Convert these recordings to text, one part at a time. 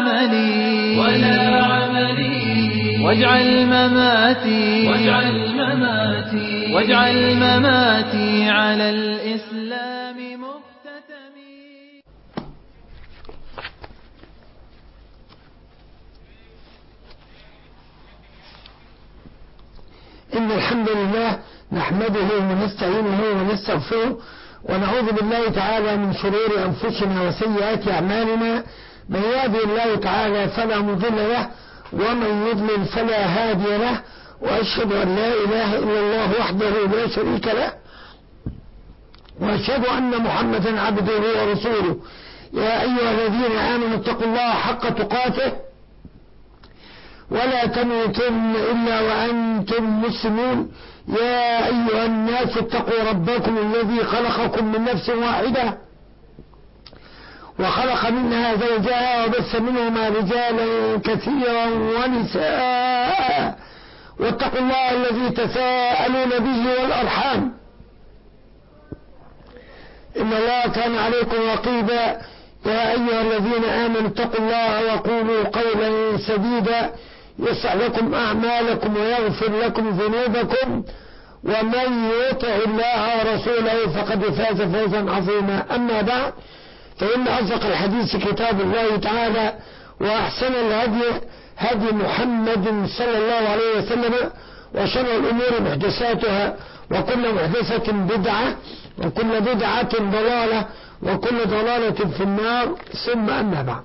عملي ولا عملي واجعل مماتي واجعل مماتي واجعل مماتي على الإسلام مختتمي إن الحمد لله نحمده ونستعينه ونستغفره ونعوذ بالله تعالى من شرور أنفسنا وسيئات أعمالنا من يهدي الله تعالى فلا مضل له ومن يضلل فلا هادي له وأشهد أن لا إله إلا الله وحده لا شريك له وأشهد أن محمدا عبده ورسوله يا أيها الذين آمنوا اتقوا الله حق تقاته ولا تموتن إلا وأنتم مسلمون يا أيها الناس اتقوا ربكم الذي خلقكم من نفس واحدة وخلق منها زوجها وبث منهما رجالا كثيرا ونساء واتقوا الله الذي تساءلون به والأرحام إن الله كان عليكم رقيبا يا أيها الذين آمنوا اتقوا الله وقولوا قولا سديدا يصلح لكم أعمالكم ويغفر لكم ذنوبكم ومن يطع الله ورسوله فقد فاز فوزا عظيما أما بعد فإن أصدق الحديث كتاب الله تعالى وأحسن الهدي هدي محمد صلى الله عليه وسلم وشر الأمور محدثاتها وكل محدثة بدعة وكل بدعة ضلالة وكل ضلالة في النار ثم أما بعد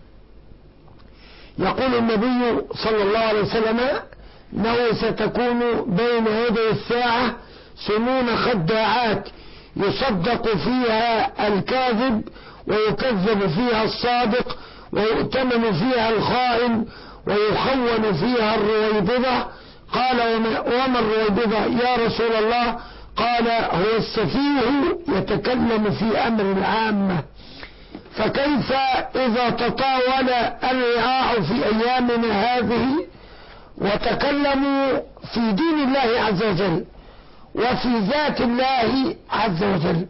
يقول النبي صلى الله عليه وسلم انه ستكون بين يدي الساعة سنون خداعات يصدق فيها الكاذب ويكذب فيها الصادق ويؤتمن فيها الخائن ويخون فيها الرويبضة قال وما الرويبضة يا رسول الله قال هو السفيه يتكلم في أمر العامة فكيف إذا تطاول الرعاع في أيامنا هذه وتكلموا في دين الله عز وجل وفي ذات الله عز وجل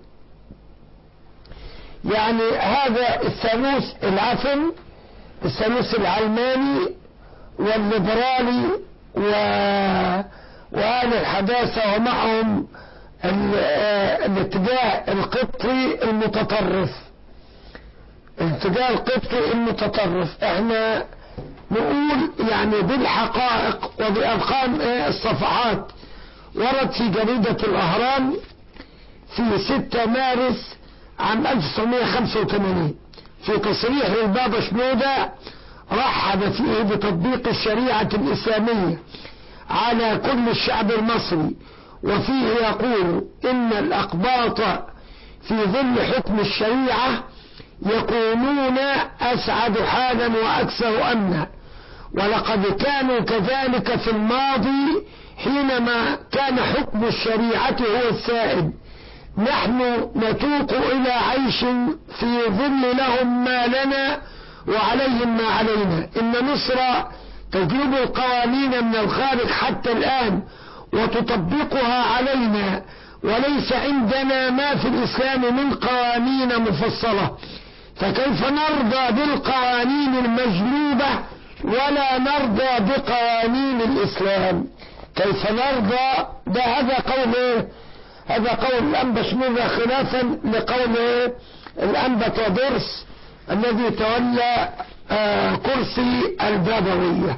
يعني هذا الثالوث العفن الثالوث العلماني والليبرالي و... وأهل الحداثة ومعهم ال... الاتجاه القبطي المتطرف الاتجاه القبطي المتطرف احنا نقول يعني بالحقائق وبأرقام الصفحات ورد في جريدة الأهرام في 6 مارس عام 1985 في تصريح للبابا شنودة رحب فيه بتطبيق الشريعة الإسلامية على كل الشعب المصري وفيه يقول إن الأقباط في ظل حكم الشريعة يكونون أسعد حالا وأكثر أمنا ولقد كانوا كذلك في الماضي حينما كان حكم الشريعة هو السائد نحن نتوق إلى عيش في ظل لهم ما لنا وعليهم ما علينا إن مصر تجلب القوانين من الخارج حتى الآن وتطبقها علينا وليس عندنا ما في الإسلام من قوانين مفصلة فكيف نرضى بالقوانين المجلوبة ولا نرضى بقوانين الإسلام كيف نرضى ده هذا قول إيه؟ هذا قول الأنبا شنودة خلافا لقول إيه؟ الأنبا تودرس الذي تولى آه كرسي البابوية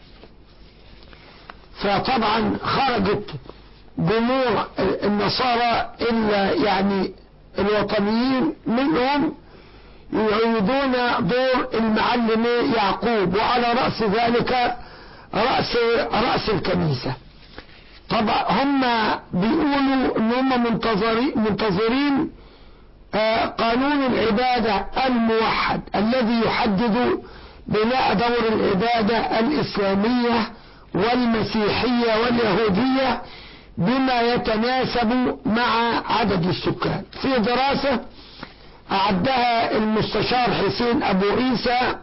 فطبعا خرجت جموع النصارى إلا يعني الوطنيين منهم يعيدون دور المعلم يعقوب وعلى رأس ذلك رأس, رأس الكنيسة طبعا هم بيقولوا ان هم منتظرين, منتظرين قانون العبادة الموحد الذي يحدد بناء دور العبادة الإسلامية والمسيحية واليهودية بما يتناسب مع عدد السكان في دراسة أعدها المستشار حسين أبو عيسى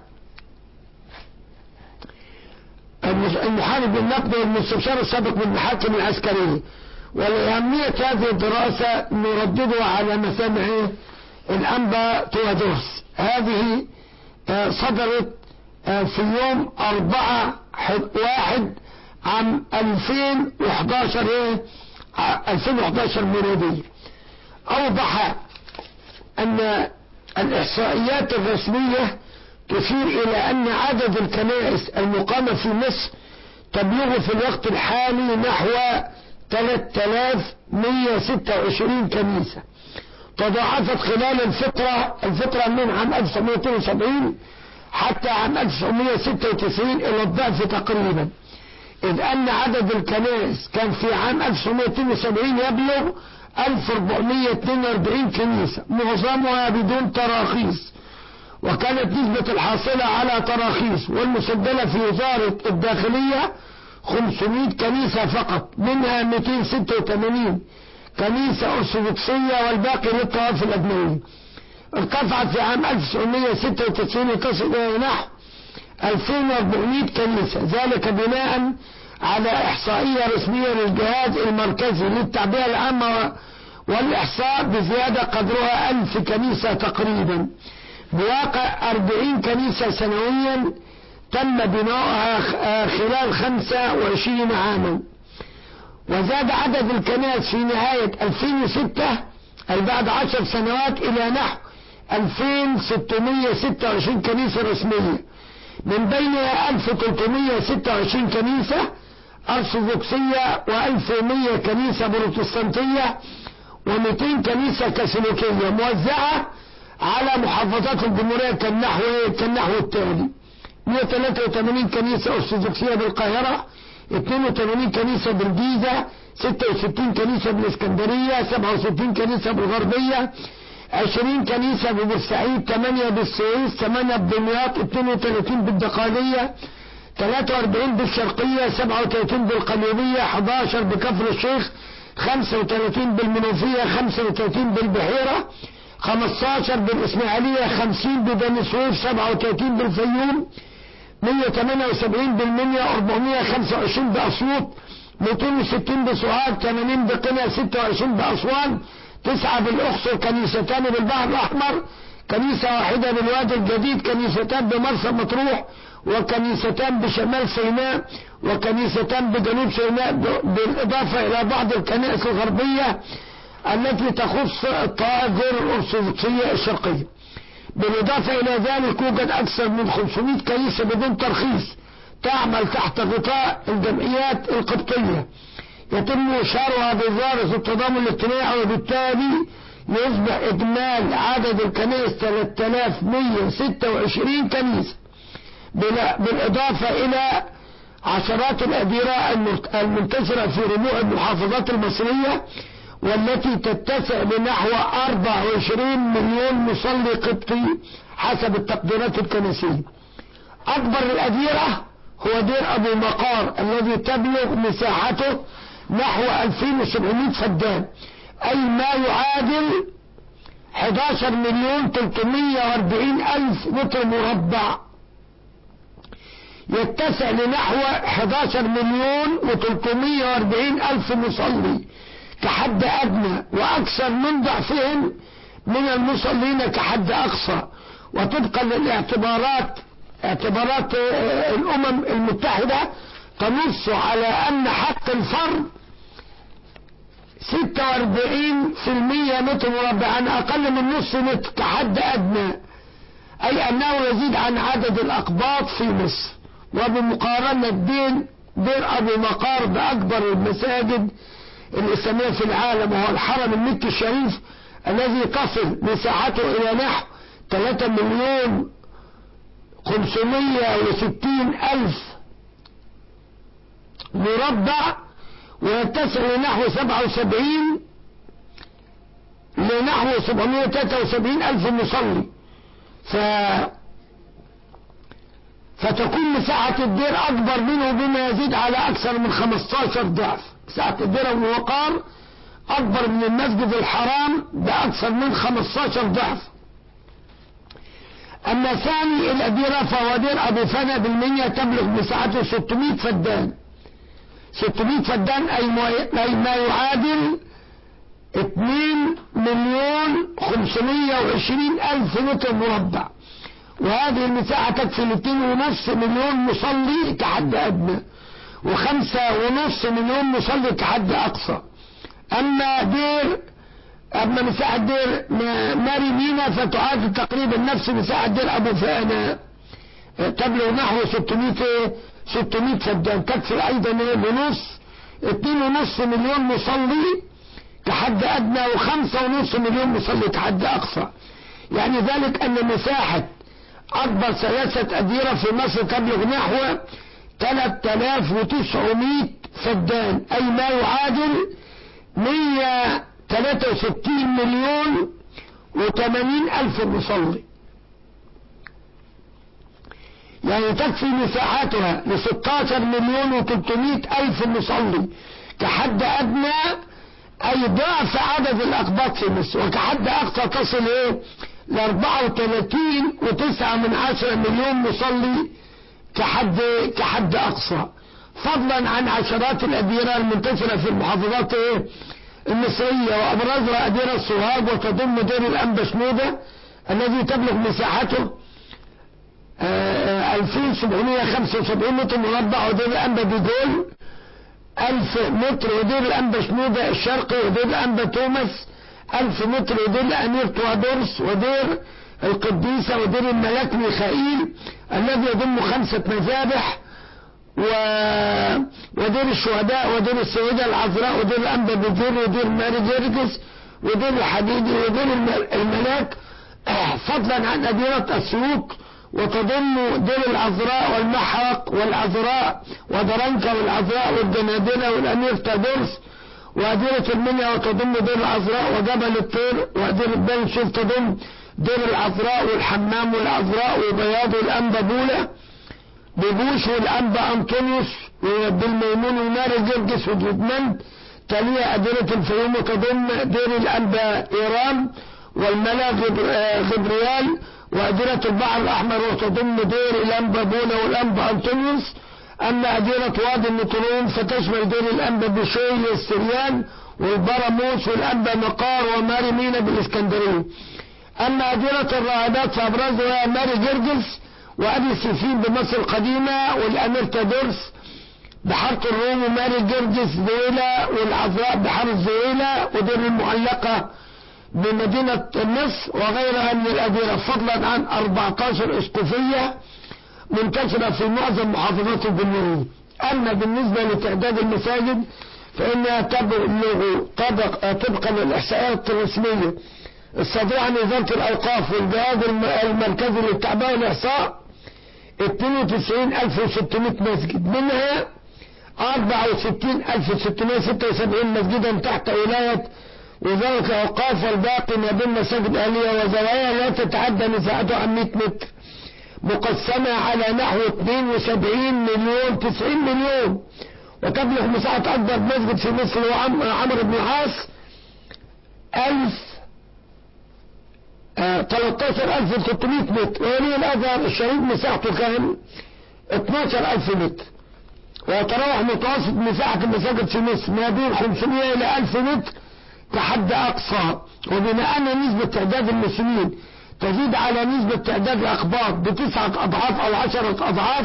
المحامي بالنقد والمستشار السابق بالمحاكم العسكرية ولأهمية هذه الدراسة نرددها على مسامع الأنبا تودوس هذه صدرت آه، في يوم أربعة حد- واحد عام 2011 ايه ع- 2011 ميلادية أوضح أن الإحصائيات الرسمية تشير إلى أن عدد الكنائس المقامة في مصر تبلغ في الوقت الحالي نحو 3126 كنيسة تضاعفت خلال الفترة الفترة من عام 1972 حتى عام 1996 إلى الضعف تقريبا إذ أن عدد الكنائس كان في عام 1972 يبلغ 1442 كنيسة معظمها بدون تراخيص وكانت نسبة الحاصلة على تراخيص والمسجلة في وزارة الداخلية 500 كنيسة فقط منها 286 كنيسة أرثوذكسية والباقي للطوائف الأجنبية ارتفعت في عام 1996 لتصل إلى نحو 2400 كنيسة ذلك بناء على إحصائية رسمية للجهاز المركزي للتعبئة العامة والإحصاء بزيادة قدرها 1000 كنيسة تقريبا بواقع 40 كنيسة سنويا تم بناؤها خلال 25 عاما وزاد عدد الكنائس في نهاية 2006 أي بعد 10 سنوات إلى نحو 2626 كنيسة رسمية من بينها 1326 كنيسة أرثوذكسية و1100 كنيسة بروتستانتية و200 كنيسة كاثوليكية موزعة على محافظات الجمهورية كالنحو كالنحو التالي 183 كنيسة أرثوذكسية بالقاهرة 82 كنيسة بالجيزة 66 كنيسة بالإسكندرية 67 كنيسة بالغربية 20 كنيسة ببورسعيد 8 بالسويس 8 بدمياط 32 بالدقالية 43 بالشرقية 37 بالقليوبية 11 بكفر الشيخ 35 بالمنوفية 35 بالبحيرة 15 بالإسماعيلية 50 ببني سويف 37 بالفيوم 178 بالمنيا 425 بأسيوط 260 بسوهاج 80 بقنا 26 بأسوان تسعة بالأقصر كنيستان بالبحر الأحمر كنيسة واحدة بالوادي الجديد كنيستان بمرسى مطروح وكنيستان بشمال سيناء وكنيستان بجنوب سيناء بالإضافة إلى بعض الكنائس الغربية التي تخص الطائف غير الأرثوذكسية الشرقية بالإضافة إلى ذلك يوجد أكثر من 500 كنيسة بدون ترخيص تعمل تحت غطاء الجمعيات القبطية يتم إشارها بوزارة التضامن الاجتماعي وبالتالي يصبح إجمال عدد الكنائس 3126 كنيسة بالإضافة إلى عشرات الأديرة المنتشرة في ربوع المحافظات المصرية والتي تتسع لنحو 24 مليون مصلي قبطي حسب التقديرات الكنسية أكبر الأديرة هو دير أبو مقار الذي تبلغ مساحته نحو 2700 فدان أي ما يعادل 11 مليون 340 ألف متر مربع يتسع لنحو 11 مليون و340 ألف مصلي كحد أدنى وأكثر من ضعفهم من المصلين كحد أقصى وطبقا للاعتبارات اعتبارات الأمم المتحدة تنص على أن حق الفرد 46% متر مربع أقل من نصف متر كحد أدنى أي أنه يزيد عن عدد الأقباط في مصر وبمقارنة دين دير أبو مقار بأكبر المساجد الإسلامية في العالم وهو الحرم المكي الشريف الذي تصل مساحته إلى نحو 3 مليون 560 ألف مربع ويتسع لنحو 77 لنحو 773 ألف مصلي ف فتكون مساحة الدير أكبر منه بما يزيد على أكثر من 15 ضعف مساحة الدير والوقار أكبر من المسجد الحرام بأكثر من 15 ضعف أما ثاني الأديرة فهو دير أبو فنا بالمنيا تبلغ مساحته 600 فدان 600 فدان أي ما يعادل 2 مليون 520 ألف متر مربع وهذه المساحة تكفي لاثنين ونص مليون مصلي كحد أدنى وخمسة ونص مليون مصلي كحد أقصى أما دير أما مساحة دير ماري مينا فتعادل تقريبا نفس مساحة دير أبو فانا تبلغ نحو 600 600 فدان تكفي أيضا لنص اتنين ونص مليون مصلي كحد أدنى وخمسة ونص مليون مصلي كحد أقصى يعني ذلك أن مساحة أكبر ثلاثة أديرة في مصر تبلغ نحو 3900 فدان أي ما يعادل 163 مليون و80 ألف مصلي يعني تكفي مساحتها ل 16 مليون و300 ألف مصلي كحد أدنى أي ضعف عدد الأقباط في مصر وكحد أقصى تصل إيه ل 34 وتسعة من عشرة مليون مصلي كحد كحد أقصى فضلا عن عشرات الأديرة المنتشرة في المحافظات إيه المصرية وأبرزها أديرة السوهاج وتضم دير الأنبا شنودة الذي تبلغ مساحته 2775 متر مربع ودير الأنبا بيجول 1000 متر ودير الأنبا شنودة الشرقي ودير الأنبا توماس 1000 متر ودير الأمير توادرس ودير القديسة ودير الملاك ميخائيل الذي يضم خمسة مذابح و... ودير الشهداء ودير السيدة العذراء ودير الأنبا بجير ودير ماري جيرجس ودير الحديدي ودير الملاك فضلا عن أديرة أسيوط وتضم دير العذراء والمحرق والعذراء ودرنكة والعذراء والجنادلة والأمير تادرس وأديرة المنيا وتضم دير العذراء وجبل الطير وأديرة بن شوف تضم دير العذراء والحمام والعذراء وبياض والأنبا بولة ببوش والأنبا أنطونيوس وبالميمون ونار جرجس ودمند تليها أديرة الفيوم وتضم دير الأنبا إيران والملا غبريال وأديرة البحر الأحمر وتضم دير الأنبا بولا والأنبا أنطونيوس أما أديرة وادي النطرون فتشمل دير الأنبا بشوي السريان والبراموس والأنبا مقار وماري مينا بالإسكندرية أما أديرة الراهبات فأبرزها ماري جرجس وأبي سيفين بمصر القديمة والأمير تدرس بحارة الروم وماري جرجس زويلة والعذراء بحار الزويلة ودير المعلقة بمدينة مصر وغيرها من الأديرة فضلا عن 14 اسقفية منتشرة في معظم محافظات الجمهورية أما بالنسبة لتعداد المساجد فإنها تبلغ طبق طبقا للإحصائيات الرسمية الصادرة عن وزارة الأوقاف والجهاز المركزي للتعبئة والإحصاء 92600 مسجد منها 64676 مسجدا تحت ولاية وزارة الأوقاف والباقي ما بين مساجد أهلية وزوايا لا تتعدى مساحتها عن 100 متر مقسمة على نحو 72 مليون 90 مليون وتبلغ مساحة أكبر مسجد في مصر هو عمرو بن العاص 1000 13600 متر ولي الأزهر الشريف مساحته كام 12000 متر ويتراوح متوسط مساحة المساجد في مصر ما بين 500 إلى 1000 متر كحد أقصى وبما أن نسبة تعداد المسلمين تزيد على نسبة تعداد الأقباط بتسعة أضعاف أو عشرة أضعاف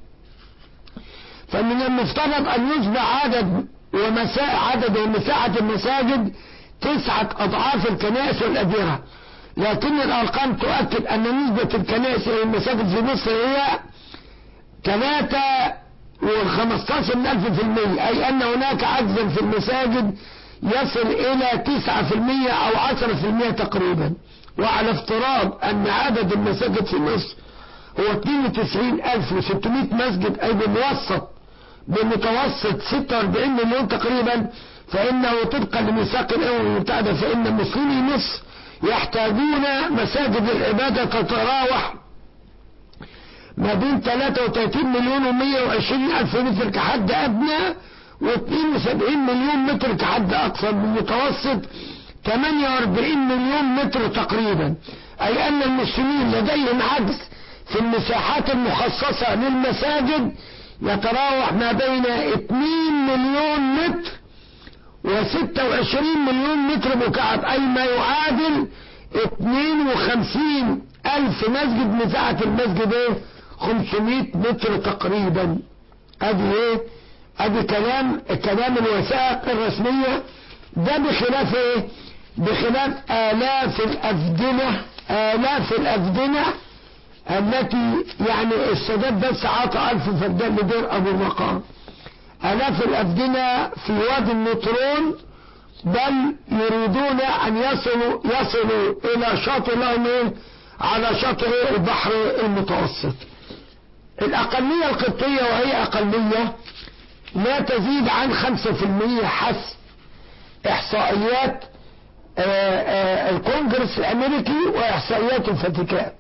فمن المفترض أن يصبح عدد ومساء عدد ومساحة المساجد تسعة أضعاف الكنائس والأديرة لكن الأرقام تؤكد أن نسبة الكنائس والمساجد في مصر هي ثلاثة وخمستاشر من ألف في المية أي أن هناك عجزا في المساجد يصل إلى تسعة في المية أو عشرة في المية تقريبا وعلى افتراض أن عدد المساجد في مصر هو 92600 مسجد أي بموسط بمتوسط 46 مليون تقريبا فإنه طبقا لميثاق الأمم المتحدة فإن مسلمي مصر يحتاجون مساجد العبادة تتراوح ما بين 33 مليون و120 ألف متر كحد أدنى و72 مليون متر كحد أقصى بالمتوسط 48 مليون متر تقريبا أي أن المسلمين لديهم عجز في المساحات المخصصة للمساجد يتراوح ما بين 2 مليون متر و26 مليون متر مكعب أي ما يعادل 52 ألف مسجد مساحة المسجد ايه 500 متر تقريبا ادي ايه ادي كلام كلام الوثائق الرسمية ده بخلاف ايه بخلاف آلاف الأفدنة آلاف الأفدنة التي يعني السادات بس عطى ألف فدان لدير أبو مقام آلاف الأفدنة في وادي النطرون بل يريدون أن يصلوا يصلوا إلى شاطئ لهم إيه؟ على شاطئ البحر المتوسط الأقلية القبطية وهي أقلية لا تزيد عن 5% حسب إحصائيات آآ آآ الكونجرس الأمريكي وإحصائيات الفاتيكان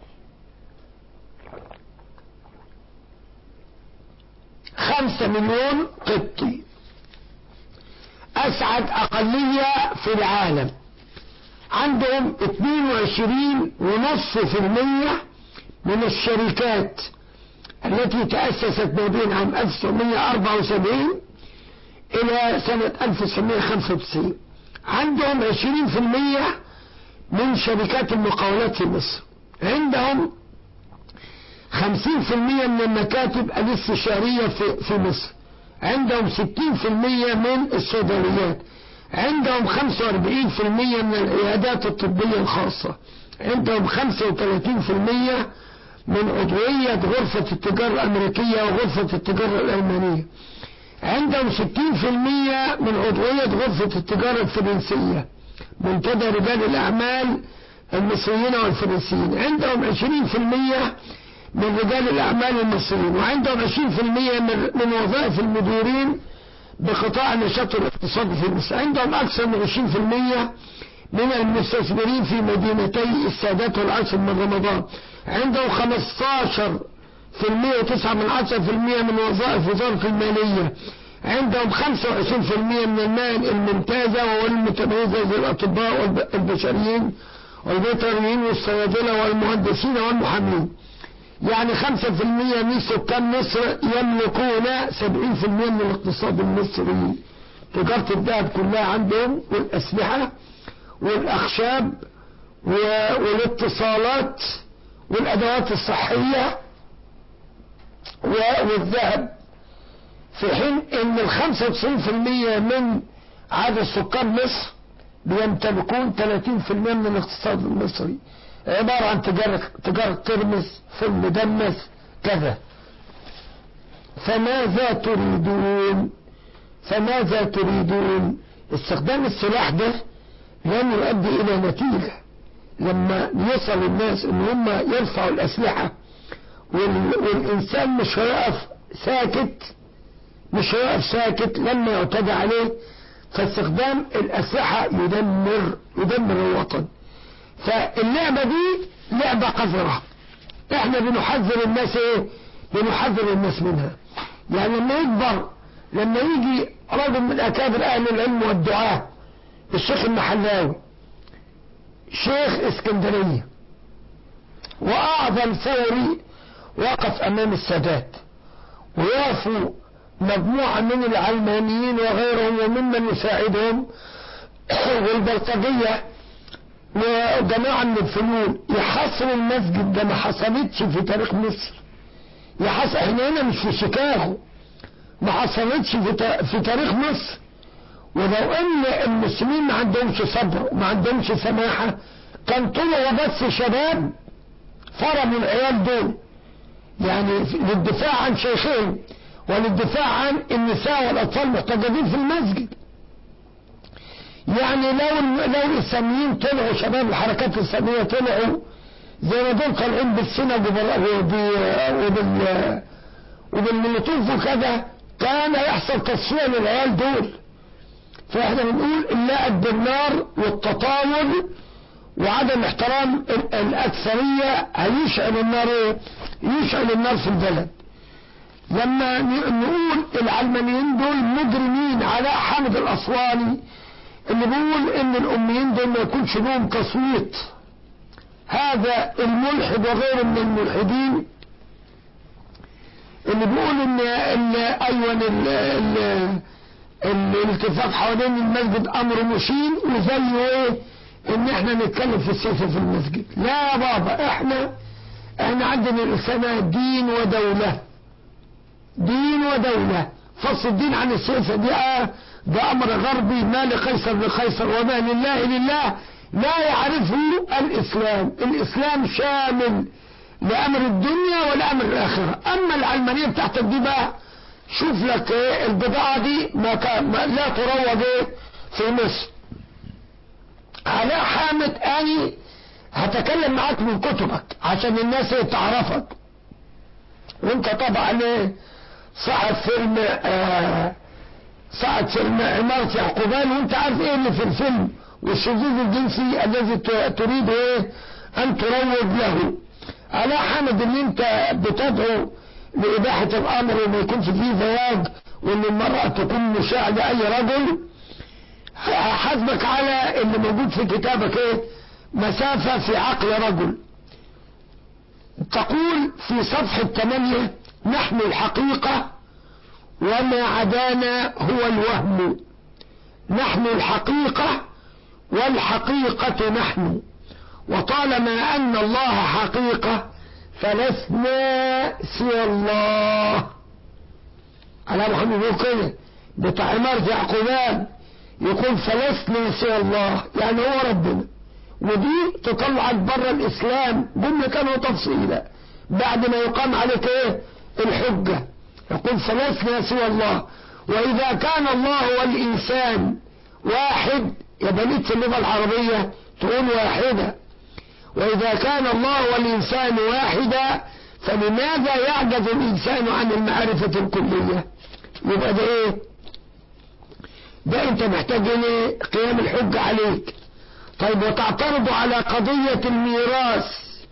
خمسة مليون قبطي أسعد أقلية في العالم عندهم 22 ونص في المية من الشركات التي تأسست ما بين عام 1974 إلى سنة 1995 عندهم 20% من شركات المقاولات في مصر عندهم 50% من المكاتب الاستشارية في, في مصر عندهم 60% من الصيدليات عندهم 45% من العيادات الطبية الخاصة عندهم 35% من عضوية غرفة التجارة الأمريكية وغرفة التجارة الألمانية عندهم 60% من عضوية غرفة التجارة الفرنسية منتدى رجال الأعمال المصريين والفرنسيين عندهم 20% من رجال الأعمال المصريين وعندهم 20% من, من وظائف المديرين بقطاع النشاط الاقتصادي في مصر عندهم أكثر من 20% من المستثمرين في مدينتي السادات والعاشر من رمضان عندهم 15 في المية وتسعة من عشرة في المية من وظائف وزارة المالية عندهم خمسة وعشرين في المية من المال الممتازة والمتميزة زي الأطباء والبشريين والبيطريين والصيادلة والمهندسين والمحامين يعني خمسة في المية من سكان مصر يملكون سبعين في المية من الاقتصاد المصري تجارة الذهب كلها عندهم والأسلحة والأخشاب والاتصالات والأدوات الصحية والذهب في حين ان الخمسة وتسعين في المية من عدد سكان مصر بيمتلكون ثلاثين في المية من الاقتصاد المصري عبارة عن تجارة, تجارة ترمس فل دمس كذا فماذا تريدون فماذا تريدون استخدام السلاح ده لن يؤدي الى نتيجة لما يصل الناس ان هم يرفعوا الاسلحة والإنسان مش هيقف ساكت مش هيقف ساكت لما يعتدى عليه فاستخدام الأسلحة يدمر يدمر الوطن فاللعبة دي لعبة قذرة احنا بنحذر الناس ايه بنحذر الناس منها يعني لما يكبر لما يجي رجل من أكابر أهل العلم والدعاء الشيخ المحلاوي شيخ اسكندرية وأعظم ثوري وقف امام السادات ويقفوا مجموعة من العلمانيين وغيرهم وممن يساعدهم والبلطجية وجماعة من الفنون يحصروا المسجد ده ما حصلتش في تاريخ مصر يحصل احنا هنا مش في شيكاغو ما حصلتش في, في تاريخ مصر ولو ان المسلمين ما عندهمش صبر وما عندهمش سماحة كان طلعوا بس شباب فرموا العيال دول يعني للدفاع عن شيخين وللدفاع عن النساء والأطفال محتجبين في المسجد يعني لو لو الإسلاميين طلعوا شباب الحركات الإسلامية طلعوا زي ما دول طالعين بالسنج وبال وبالملوتوف وكذا كان يحصل تصفية للعيال دول فاحنا بنقول اللعب بالنار والتطاول وعدم احترام الأكثرية هيشعل النار ايه يشعل النار في البلد لما نقول العلمانيين دول مجرمين على حامد الأسواني اللي بيقول ان الأميين دول ما يكونش لهم تصويت هذا الملحد وغيره من الملحدين اللي بيقول ان, إن ايوه ال ال الاتفاق حوالين المسجد امر مشين وزيه ايه ان احنا نتكلم في السياسة في المسجد لا يا بابا احنا احنا عندنا الاسلام دين ودولة دين ودولة فصل الدين عن السياسة دي آه ده امر غربي ما لقيصر لقيصر وما لله لله لا يعرفه الاسلام الاسلام شامل لامر الدنيا ولامر الاخرة اما العلمانية بتاعتك دي بقى شوف لك ايه البضاعة دي ما, كان ما لا تروج ايه في مصر علاء حامد اني هتكلم معاك من كتبك عشان الناس ايه تعرفك وانت طبعا ايه صعد فيلم آه صعد فيلم عمارة يعقوبان وانت عارف ايه اللي في الفيلم والشذوذ الجنسي الذي تريد ايه ان تروج له علاء حامد اللي انت بتدعو لإباحة الأمر وما يكونش فيه زواج وإن المرأة تكون مشاع لأي رجل حسبك على اللي موجود في كتابك ايه مسافة في عقل رجل تقول في صفحة 8 نحن الحقيقة وما عدانا هو الوهم نحن الحقيقة والحقيقة نحن وطالما أن الله حقيقة فلسنا سوى الله على محمد يقول كده بتاع عمارة يعقوبان يقول فلسنا سوى الله يعني هو ربنا ودي تطلعك بره الإسلام جملة وتفصيلا بعد ما يقام عليك ايه الحجة يقول فلسنا سوى الله وإذا كان الله والإنسان واحد يبقى ليك في اللغة العربية تقول واحدة وإذا كان الله والإنسان واحدا فلماذا يعجز الإنسان عن المعرفة الكلية يبقى ده إيه ده أنت محتاج إيه قيام الحجة عليك طيب وتعترض على قضية الميراث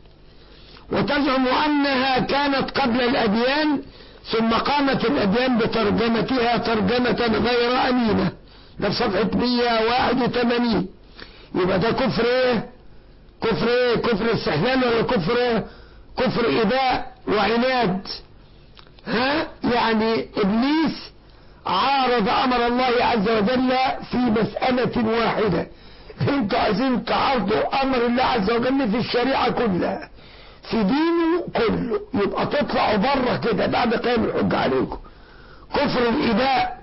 وتزعم أنها كانت قبل الأديان ثم قامت الأديان بترجمتها ترجمة غير أمينة ده في صفحة 181 يبقى ده كفر ايه كفر ايه كفر استحلال ولا كفر ايه كفر إباء وعناد ها يعني إبليس عارض أمر الله عز وجل في مسألة واحدة انتوا عايزين تعارضوا أمر الله عز وجل في الشريعة كلها في دينه كله يبقى تطلعوا بره كده بعد قيام الحج عليكم كفر الإباء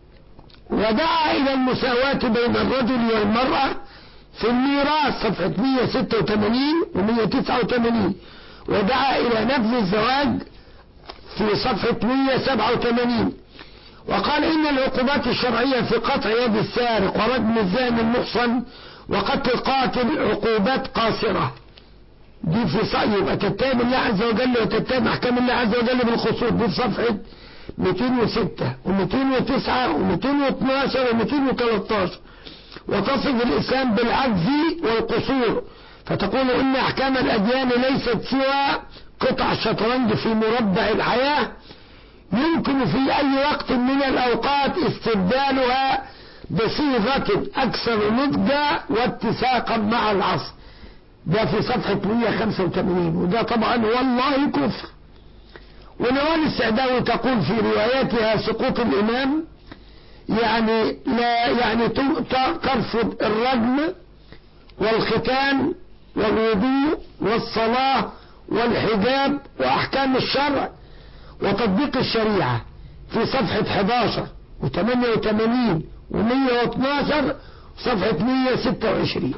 ودعا إلى المساواة بين الرجل والمرأة في الميراث صفحة 186 و 189 ودعا إلى نبذ الزواج في صفحة 187 وقال إن العقوبات الشرعية في قطع يد السارق ورجم الزاني المحصن وقتل القاتل عقوبات قاصرة دي في صعب يبقى تتهم الله عز وجل وتتهم أحكام الله عز وجل بالخصوص دي في صفحة 206 و209 و212 و213 وتصف الإسلام بالعجز والقصور فتقول إن أحكام الأديان ليست سوى قطع الشطرنج في مربع الحياة يمكن في أي وقت من الأوقات استبدالها بصيغة أكثر نضجا واتساقا مع العصر ده في صفحة 185 وده طبعا والله كفر ونوال السعداوي تقول في رواياتها سقوط الإمام يعني لا يعني ترفض الرجم والختان والوضوء والصلاة والحجاب وأحكام الشرع وتطبيق الشريعة في صفحة 11 و88 و112 صفحة 126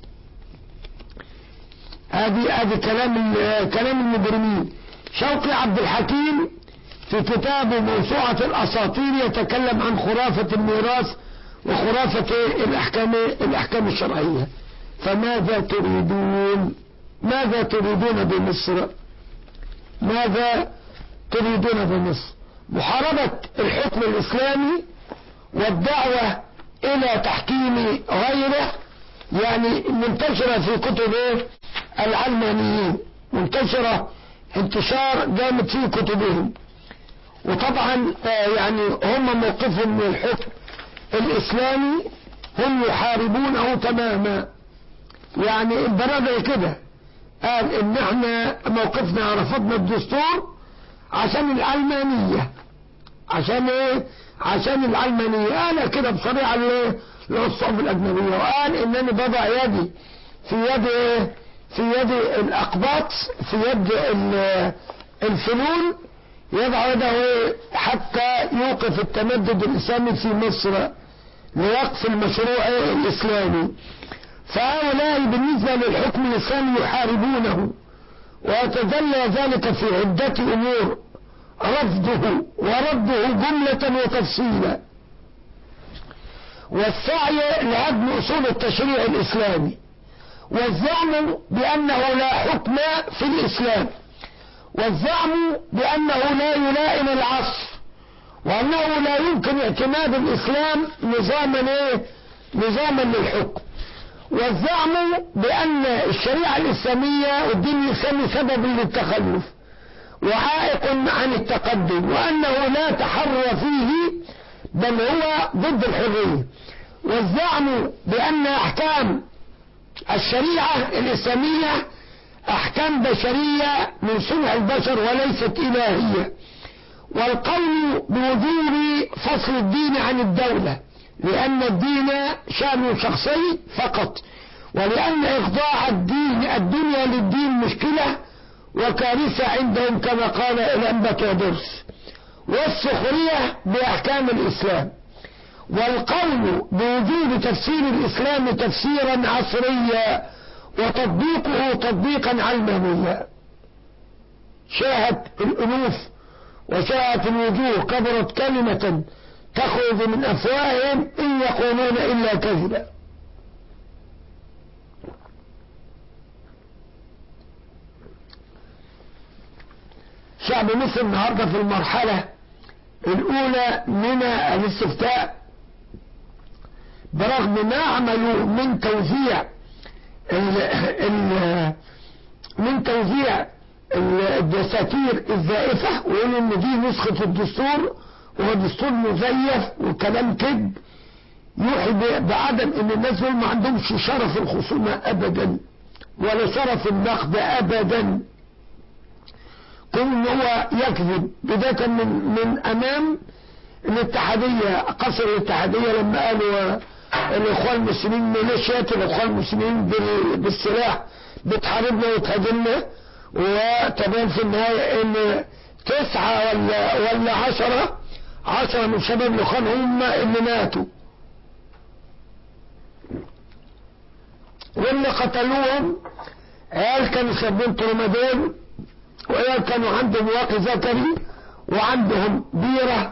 هذه هذه كلام كلام المجرمين شوقي عبد الحكيم في كتابه موسوعة الأساطير يتكلم عن خرافة الميراث وخرافة الأحكام الأحكام الشرعية فماذا تريدون ماذا تريدون بمصر ماذا تريدون بمصر محاربة الحكم الإسلامي والدعوة إلى تحكيم غيره يعني منتشرة في كتب العلمانيين منتشرة انتشار جامد في كتبهم وطبعا يعني هم موقفهم من الحكم الإسلامي هم يحاربونه تماما يعني البرادة كده قال ان احنا موقفنا رفضنا الدستور عشان العلمانية عشان ايه عشان العلمانية انا كده بصريعة ليه للصحف الاجنبية وقال انني بضع يدي في يد ايه في يد الاقباط في يد ال- الفنون يضع يده حتى يوقف التمدد الاسلامي في مصر لوقف المشروع الاسلامي فهؤلاء بالنسبة للحكم الاسلامي يحاربونه ويتجلى ذلك في عدة امور رفضه ورده جملة وتفصيلا والسعي لهدم اصول التشريع الاسلامي والزعم بانه لا حكم في الاسلام والزعم بانه لا يلائم العصر وانه لا يمكن اعتماد الاسلام نظاما ايه نظاما للحكم والزعم بان الشريعه الاسلاميه والدين الاسلامي سبب للتخلف وعائق عن التقدم وانه لا تحرر فيه بل هو ضد الحريه والزعم بان احكام الشريعه الاسلاميه احكام بشريه من صنع البشر وليست الهيه والقول بوجوب فصل الدين عن الدولة لأن الدين شأن شخصي فقط ولأن إخضاع الدين الدنيا للدين مشكلة وكارثة عندهم كما قال الأنبكادرس والسخرية بأحكام الإسلام والقول بوجوب تفسير الإسلام تفسيرا عصريا وتطبيقه تطبيقا علمانيا شاهد الألوف وشاءت الوجوه كبرت كلمة تخرج من أفواههم إن يقولون إلا كذبا شعب مصر النهاردة في المرحلة الأولى من الاستفتاء برغم ما عملوا من توزيع ال ال من توزيع الدساتير الزائفة ويقولوا ان دي نسخة الدستور وهو دستور مزيف وكلام كذب يوحي بعدم ان الناس دول ما عندهمش شرف الخصومة ابدا ولا شرف النقد ابدا كون ان هو يكذب بداية من, من امام الاتحادية قصر الاتحادية لما قالوا الاخوان المسلمين ميليشيات الاخوان المسلمين بالسلاح بتحاربنا وتهاجمنا وتبان في النهاية ان تسعة ولا, ولا عشرة عشرة من شباب الاخوان هم اللي ماتوا واللي قتلوهم عيال كانوا شابين ترمدين وعيال كانوا عندهم واقي ذكري وعندهم بيرة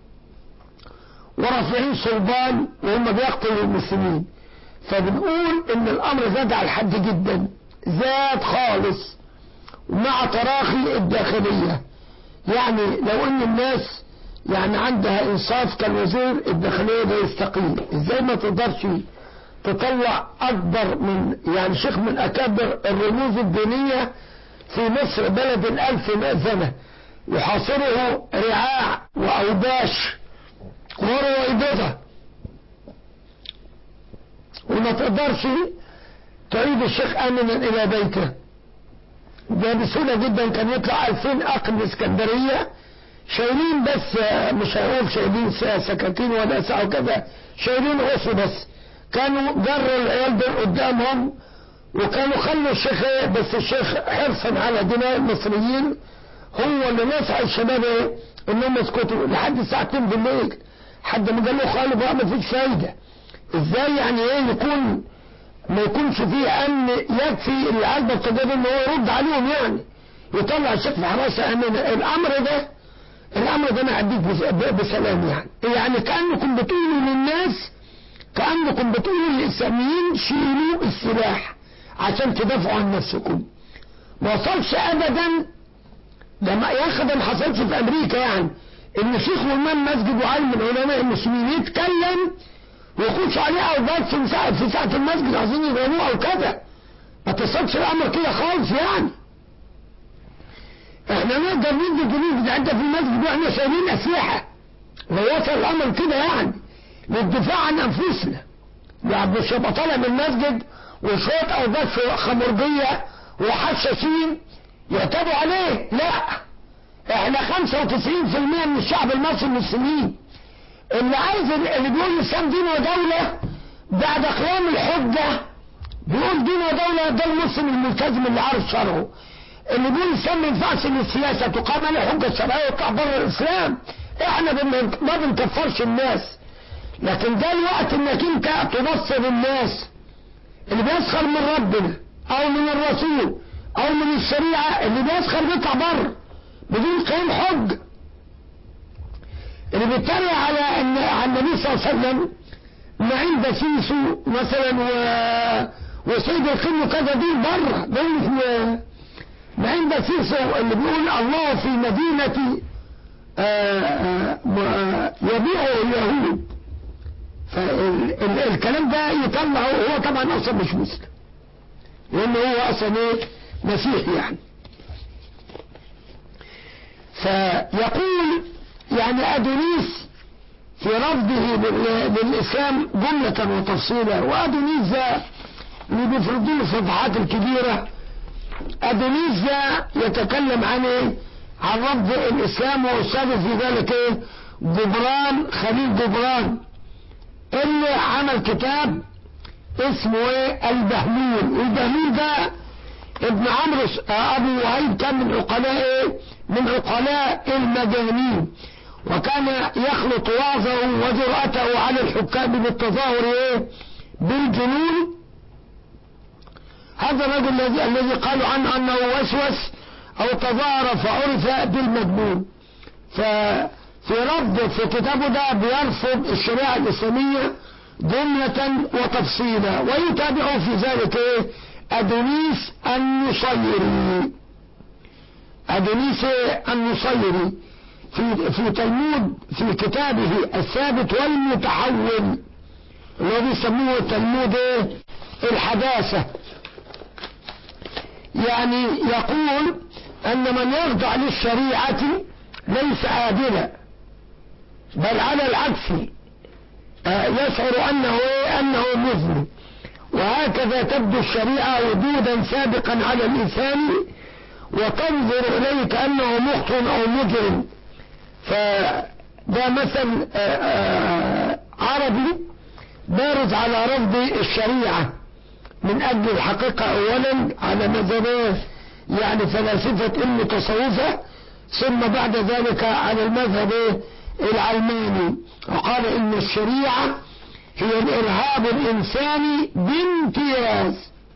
ورافعين صلبان وهم بيقتلوا المسلمين فبنقول ان الامر زاد على الحد جدا زاد خالص مع تراخي الداخلية يعني لو ان الناس يعني عندها انصاف كان وزير الداخلية ده يستقيل ازاي ما تقدرش تطلع اكبر من يعني شيخ من اكابر الرموز الدينية في مصر بلد الالف مأذنة يحاصره رعاع واوباش ورويبضة وما تقدرش تعيد الشيخ امنا الى بيته ده بسهولة جدا كان يطلع 2000 اخ من اسكندرية شايلين بس مش هقول شايلين سكاكين ولا ساعة وكذا شايلين عصي بس كانوا جروا العيال دول قدامهم وكانوا خلوا الشيخ بس الشيخ حرصا على دماء المصريين هو اللي نصح الشباب ايه انهم يسكتوا لحد الساعة 2 بالليل حد ما قال له خالد بقى ما فيش فايدة ازاي يعني ايه يكون ما يكونش فيه امن يكفي العلبة التجارب ان هو يرد عليهم يعني يطلع الشيخ في حراسة امنة الامر ده الامر ده انا اديك بسلام يعني يعني كأنكم بتقولوا للناس كأنكم بتقولوا للاسلاميين شيلوا السلاح عشان تدافعوا عن نفسكم ما وصلش ابدا ده ما يا اخي ده ما حصلش في امريكا يعني ان شيخ وامام مسجد وعالم من علماء المسلمين يتكلم ويخش عليه اوقات في ساعة في ساعة المسجد عايزين يضربوه او كذا ما تصلش الامر كده خالص يعني احنا نقدر ندي جنود بتاعتنا في المسجد واحنا شايلين اسلحة لو وصل الامر كده يعني للدفاع عن انفسنا يعني مش يبقى طالع من المسجد وشوية اوقات خمرجية وحشاشين يعتدوا عليه لا احنا 95% من الشعب المصري مسلمين اللي عايز اللي بيقول الاسلام دين ودولة بعد قيام الحجة بيقول دين ودولة ده المسلم الملتزم اللي عارف شرعه اللي بيقول الاسلام ما ينفعش ان السياسة تقام عليه حجة شرعية ويطلع بره الاسلام احنا بن- ما بنكفرش الناس لكن ده الوقت انك انت تبصر الناس اللي بيسخر من ربنا او من الرسول او من الشريعة اللي بيسخر بيطلع بره بدون قيام حج اللي بيتريق على ان على النبي صلى الله عليه وسلم نعيم بسيسو مثلا و... وسيد القم كذا دول بره دول في نعيم بسيسو اللي بيقول الله في مدينة آه، آه، آه، يبيعه اليهود فالكلام ده يطلع هو طبعا اصلا مش مسلم لان هو اصلا ايه مسيحي يعني فيقول يعني ادونيس في رفضه لل- للاسلام جملة وتفصيلا وادونيس ده اللي بيفرضوا له الصفحات الكبيرة ادونيس ده يتكلم عن ايه عن رفض الاسلام واستاذ في ذلك ايه جبران خليل جبران اللي عمل كتاب اسمه ايه البهلول والبهلول ده ابن عمرو س- آه، ابو وهيب كان من عقلاء ايه من عقلاء المجانين وكان يخلط وعظه وجرأته على الحكام بالتظاهر ايه بالجنون هذا الرجل الذي الذي قالوا عنه انه وسوس او تظاهر فعرف بالمجنون ففي رفض في كتابه ده بيرفض الشريعة الإسلامية جملة وتفصيلا ويتابعه في ذلك ايه أدونيس النصيري أدونيس النصيري في في تلمود في كتابه الثابت والمتحول الذي يسموه تلمود ايه الحداثة يعني يقول أن من يخضع للشريعة ليس عادلا بل على العكس آه، يشعر أنه إيه؟ أنه مذنب وهكذا تبدو الشريعة وجودا سابقا على الإنسان وتنظر إليه كأنه مخطئ أو مجرم فده مثل آه، آه، عربي بارز على رفض الشريعة من أجل الحقيقة أولا على مذهب يعني فلاسفة المتصوفة ثم بعد ذلك على المذهب العلماني وقال إن الشريعة هي الإرهاب الإنساني بامتياز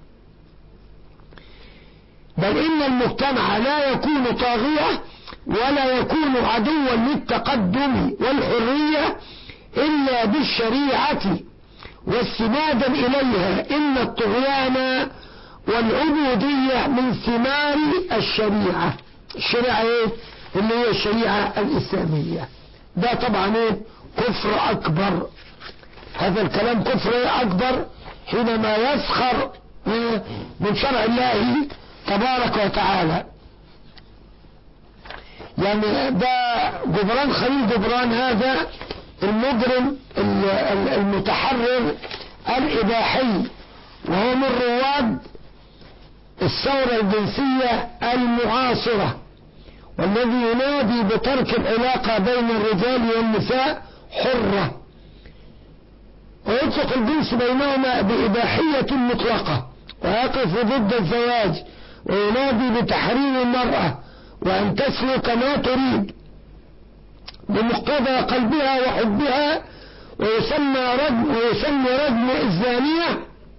بل إن المجتمع لا يكون طاغية ولا يكون عدوا للتقدم والحرية إلا بالشريعة واستنادا إليها إن الطغيان والعبودية من ثمار الشريعة الشريعة إيه؟ اللي هي الشريعة الإسلامية ده طبعا إيه؟ كفر أكبر هذا الكلام كفر إيه أكبر حينما يسخر إيه؟ من شرع الله تبارك وتعالى يعني ده جبران خليل جبران هذا المجرم ال- ال- المتحرر الإباحي وهو من رواد الثورة الجنسية المعاصرة والذي ينادي بترك العلاقة بين الرجال والنساء حرة ويطلق الجنس بينهما بإباحية مطلقة ويقف ضد الزواج وينادي بتحريم المرأة وأن تسلك ما تريد بمقتضى قلبها وحبها ويسمى رجم ويسمى رجم الزانية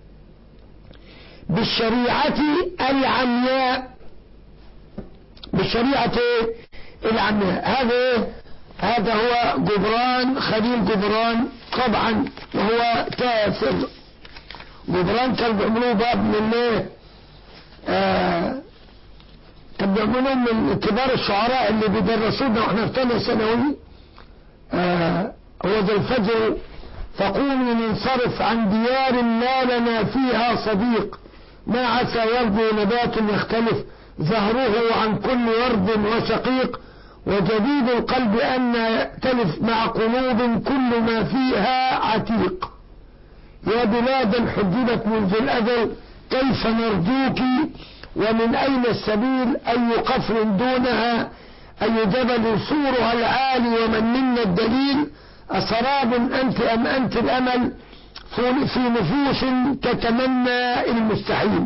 بالشريعة العمياء بالشريعة العمياء هذا إيه؟ هذا هو جبران خليل جبران طبعا وهو كافر جبران كان بيعملوه باب من ايه آه كان بيعملوه من كبار الشعراء اللي بيدرسونا واحنا في ثانيه ثانوي آه هو ذا الفجر فقوموا ننصرف عن ديار ما لنا فيها صديق ما عسى يربو نبات يختلف زهره عن كل ورد وشقيق وجديد القلب أن يأتلف مع قلوب كل ما فيها عتيق يا بلادا حجبت منذ الأزل كيف نرجوك ومن أين السبيل أي قفر دونها أي جبل سورها العالي ومن منا الدليل أسراب أنت أم أنت الأمل في نفوس تتمنى المستحيل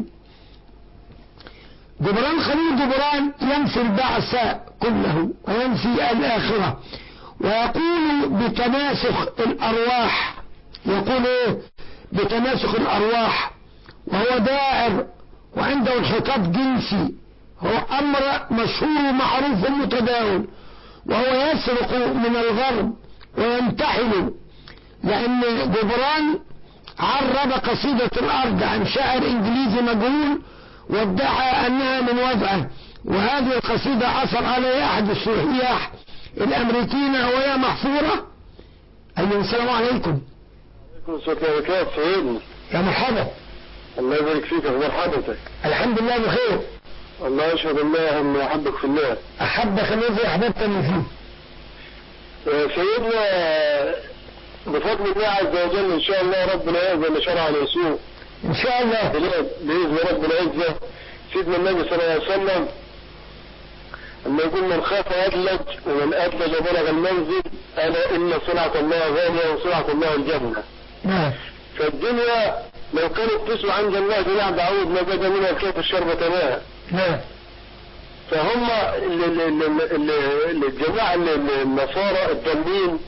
جبران خليل جبران ينفي البعث كله وينفي الآخرة ويقول بتناسخ الأرواح يقول إيه بتناسخ الأرواح وهو داعر وعنده انحطاط جنسي هو أمر مشهور ومعروف ومتداول وهو يسرق من الغرب وينتحل لأن جبران عرب قصيدة الأرض عن شاعر إنجليزي مجهول وادعى أنها من وضعه وهذه القصيدة عثر عليها أحد السياح الأمريكيين وهي محفورة أيها السلام عليكم وبركاته سيدنا يا مرحبا الله يبارك فيك اخبار حضرتك الحمد لله بخير الله يشهد الله اني احبك في الله أحبك الذي أحببتني فيه يا سيدنا بفضل الله عز وجل ان شاء الله ربنا يأذن شرع اليسوع إن شاء الله بلاد باذن رب العزه سيدنا النبي صلى الله عليه وسلم لما يقول من خاف ادلج ومن ادلج بلغ المنزل الا ان صنعة الله غاليه وصنعة الله الجنه نعم فالدنيا لو كانت تسوى عند الله جميع بعوض ما بدا منها كيف الشربة ماء نعم فهم ال- ال- ال- ال- ال- الجماعة ال- ال- النصارى الضالين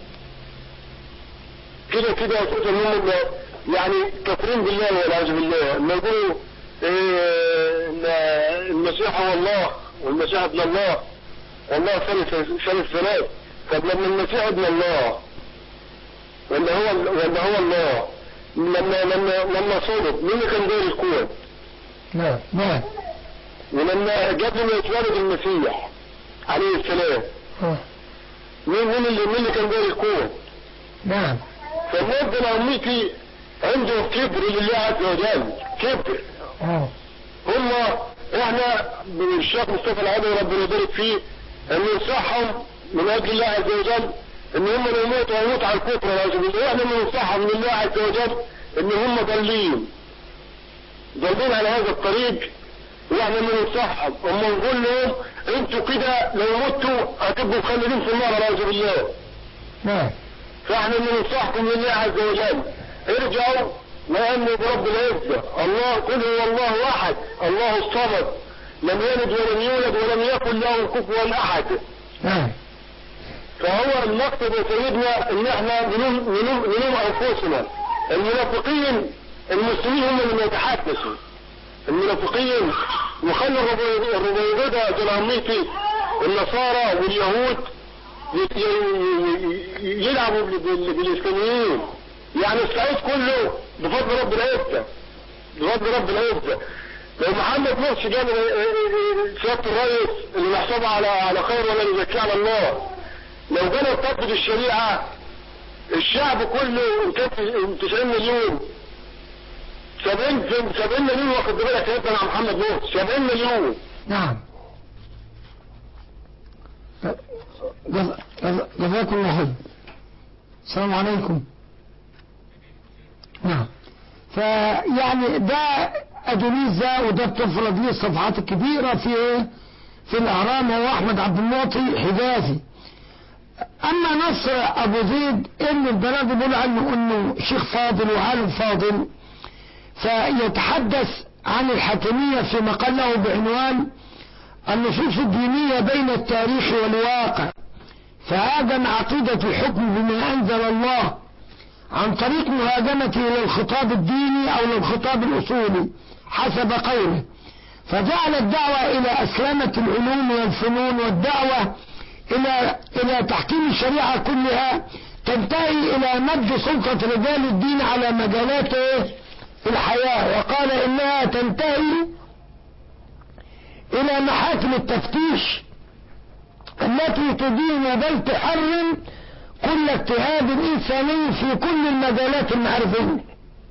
كده كده يقولوا انهم يعني كافرين بالله والعياذ بالله لما يقولوا إيه، إن المسيح هو الله والمسيح ابن الله والله ثالث ثالث ثلاث طب لما المسيح ابن الله ولا هو ولا هو الله لما لما لما صلب مين اللي كان داير الكون؟ نعم نعم ولما قبل ما يتولد المسيح عليه السلام آه. مين مين اللي مين اللي كان داير الكون؟ نعم فالناس ده الأمريكي عنده كبر لله عز وجل كبر آه. هم احنا بالشيخ مصطفى العدوي ربنا يبارك فيه ان ينصحهم من اجل الله عز وجل ان هم لو يموتوا هيموتوا على الكفر والعياذ بالله احنا بننصحهم من الله عز وجل ان هم ضالين ضالين على هذا الطريق واحنا بننصحهم هم نقول لهم انتوا كده لو متوا هتبقوا مخلدين في النار والعياذ بالله نعم فاحنا بننصحكم لله عز وجل ارجعوا وامنوا برب العزة الله قل هو الله احد الله الصمد لم يلد ولم يولد ولم يكن له كفوا احد نعم فهو المقصد يا سيدنا ان احنا نلوم نلوم نلوم انفسنا المنافقين المسلمين هم اللي يتحدثوا المنافقين وخلوا الربو- الربيضة الامريكي النصارى واليهود ي- ي- يلعبوا بال- بال- بالاسلاميين يعني الصعيد كله بفضل رب العزة بفضل رب العزة لو محمد مرسي جاب سيادة الرئيس اللي محسوبة على على خير ولا يزكي على الله لو جانا نطبق الشريعة الشعب كله كان 90 مليون 70 70 مليون واخد بالك انت مع محمد مرسي 70 مليون نعم جز- جز- جزاكم الله خير السلام عليكم نعم فيعني ده أدونيس ده وده بتفرض ليه الصفحات الكبيرة في ايه في الأهرام هو أحمد عبد المعطي حجازي أما نصر أبو زيد إن البلد بيقول عنه إنه شيخ فاضل وعالم فاضل فيتحدث عن الحاكمية في مقاله بعنوان النصوص الدينية بين التاريخ والواقع فهاجم عقيدة الحكم بما أنزل الله عن طريق مهاجمته للخطاب الديني أو للخطاب الأصولي حسب قوله فجعل الدعوة إلى أسلمة العلوم والفنون والدعوة إلى إلى تحكيم الشريعة كلها تنتهي إلى مد سلطة رجال الدين على مجالات إيه؟ الحياة وقال إنها تنتهي إلى محاكم التفتيش التي تدين بل تحرم كل اجتهاد إنساني في كل المجالات المعرفية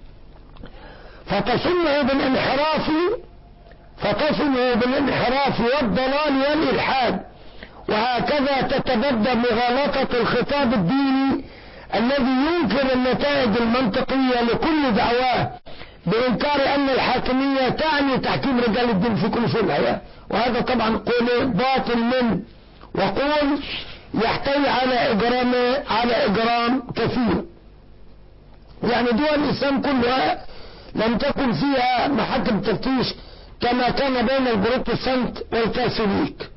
فتصنه بالانحراف فتصنه بالانحراف والضلال والإلحاد وهكذا تتبدى مغالطة الخطاب الديني الذي ينكر النتائج المنطقية لكل دعواه بإنكار أن الحاكمية تعني تحكيم رجال الدين في كل شيء الحياة وهذا طبعا قول باطل منه وقول يحتوي على إجرام على إجرام كثير يعني دول الإسلام كلها لم تكن فيها محاكم تفتيش كما كان بين البروتستانت والكاثوليك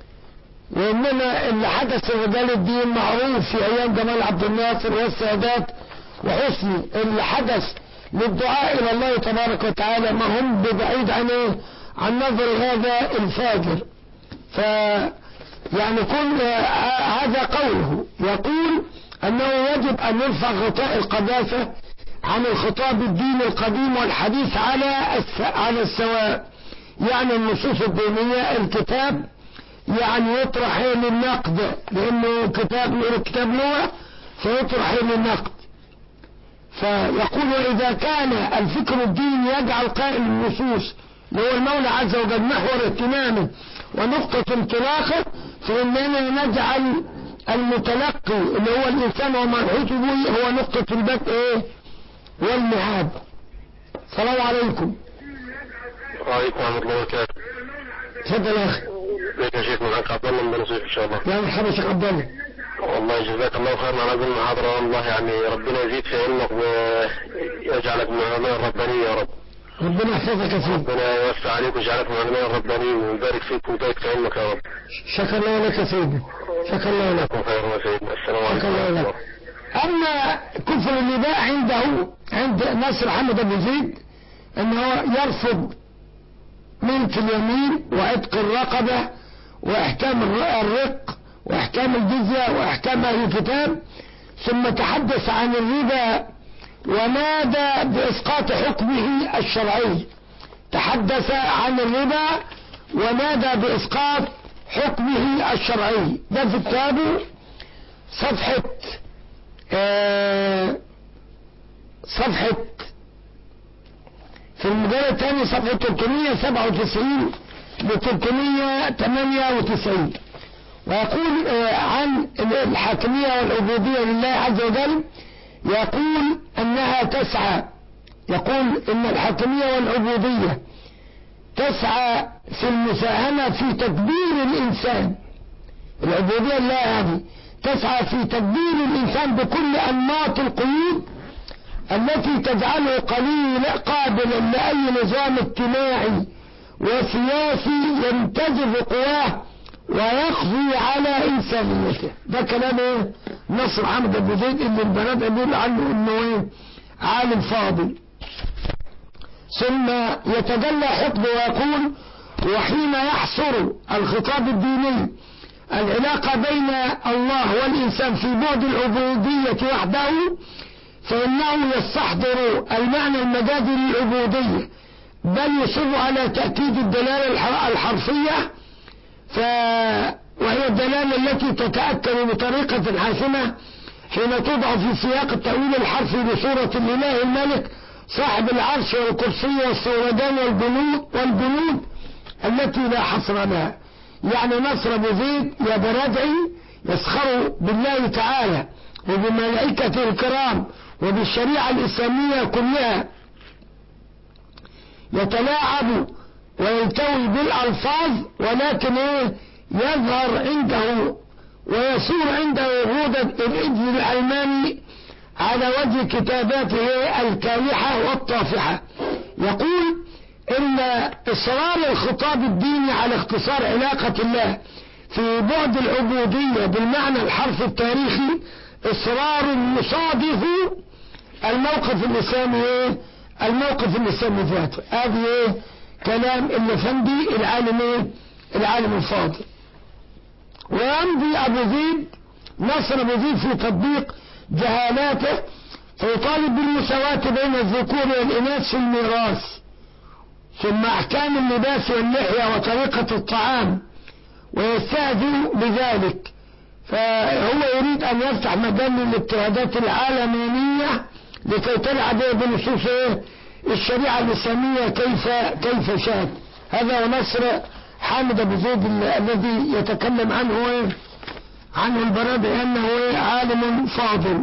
وإنما اللي حدث لرجال الدين معروف في أيام جمال عبد الناصر والسادات وحسني اللي حدث للدعاء إلى الله تبارك وتعالى ما هم ببعيد عن إيه؟ عن نظر هذا الفاجر ف يعني كل هذا قوله يقول أنه يجب أن يرفع غطاء القداسة عن الخطاب الديني القديم والحديث على على السواء يعني النصوص الدينية الكتاب يعني يطرح للنقد لأنه كتاب الكتاب لغة فيطرح للنقد فيقول إذا كان الفكر الديني يجعل قائل النصوص اللي هو المولى عز وجل محور اهتمامه ونقطة انطلاقه فإننا نجعل المتلقي اللي هو الإنسان وما يحيط به هو نقطة البدء إيه والمعاد السلام عليكم وعليكم ورحمة الله وبركاته تفضل يا أخي ازيك يا شيخ معاك عبد الله من بني سويف ان شاء الله يا مرحبا شيخ عبد الله والله جزاك الله خيرا على هذه المحاضرة والله يعني ربنا يزيد في علمك ويجعلك من العلماء الربانيين يا رب ربنا يحفظك يا سيدي ربنا يوسع عليك ويجعلك من العلماء الربانيين ويبارك فيك ويبارك في علمك يا رب شكر الله لك يا سيدي شكر الله لك جزاكم خيرا يا سيدنا السلام عليكم شكر الله ورحمة لك أما كفر النداء عنده عند ناصر حمد أبو زيد أنه يرفض ملك اليمين وعتق الرقبة وإحكام الر- الرق وإحكام الجزية وإحكام أهل الكتاب ثم تحدث عن الربا ونادى بإسقاط حكمه الشرعي تحدث عن الربا ونادى بإسقاط حكمه الشرعي ده في كتابه صفحة آه، صفحة في المجلد الثاني صفحة 397 ل 398 ويقول آه، عن الحاكمية والعبودية لله عز وجل يقول أنها تسعى يقول إن الحاكمية والعبودية تسعى في المساهمة في تدبير الإنسان العبودية لله هذه تسعى في تدبير الإنسان بكل أنماط القيود التي تجعله قليل قابلا لأي نظام اجتماعي وسياسي ينتزف قواه ويقضي على إنسانيته ده كلام ايه نصر حمد أبو زيد اللي البنات يقول عنه انه ايه عالم فاضل ثم يتجلى حقده ويقول وحين يحصر الخطاب الديني العلاقة بين الله والإنسان في بعد العبودية وحده فإنه يستحضر المعنى المجازي للعبودية بل يصر على تأكيد الدلالة الح- الحرفية ف... وهي الدلالة التي تتأكد بطريقة حاسمة حين توضع في سياق التأويل الحرفي لصورة الإله الملك صاحب العرش والكرسي والسوردان والبنود والبنود التي لا حصر لها يعني نصر أبو زيد يا برادعي يسخر بالله تعالى وبملائكته الكرام وبالشريعة الإسلامية كلها يتلاعب ويلتوي بالألفاظ ولكن إيه يظهر عنده ويصور عنده غودة الإجل الألماني على وجه كتاباته الكالحة والطافحة يقول إن إصرار الخطاب الديني على اختصار علاقة الله في بعد العبودية بالمعنى الحرف التاريخي إصرار يصادف الموقف الإسلامي إيه؟ الموقف الإسلامي ذاته هذه إيه؟ كلام النفندي العالم إيه؟ العالم الفاضل ويمضي أبو زيد نصر أبو زيد في تطبيق جهالاته فيطالب بالمساواة بين الذكور والإناث في الميراث ثم أحكام اللباس واللحية وطريقة الطعام ويستهزئ بذلك فهو يريد أن يفتح مجال للاضطهادات العالمانية لكي تلعب بنصوص إيه؟ الشريعة الإسلامية كيف كيف شاءت هذا هو نصر حامد أبو زيد ال- الذي يتكلم عنه إيه؟ عنه البراء بأنه إيه؟ عالم فاضل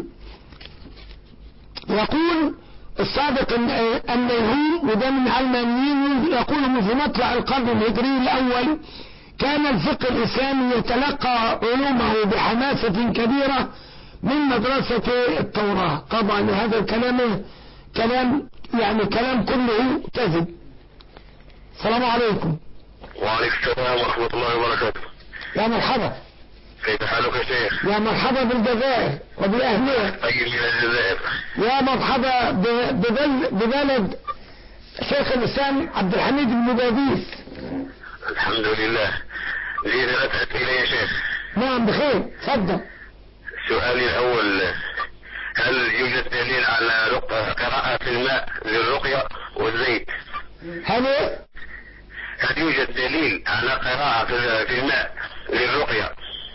يقول الصادق ال- النيهون وده من علمانيين يقول منذ مطلع القرن الهجري الأول كان الفقه الإسلامي يتلقى علومه بحماسة كبيرة من مدرسة التوراة طبعا هذا الكلام كلام يعني كلام كله كذب السلام عليكم وعليكم السلام ورحمة الله وبركاته يا مرحبا كيف حالك يا شيخ؟ يا مرحبا بالجزائر وبأهلها طيب من الجزائر يا مرحبا ب- ببل- ببلد شيخ الإسلام عبد الحميد بن باديس الحمد لله زيد أتت إلي يا شيخ نعم بخير تفضل سؤالي الأول هل يوجد دليل على رق- قراءة الماء للرقية والزيت؟ هل هل يوجد دليل على قراءة في- في الماء للرقية؟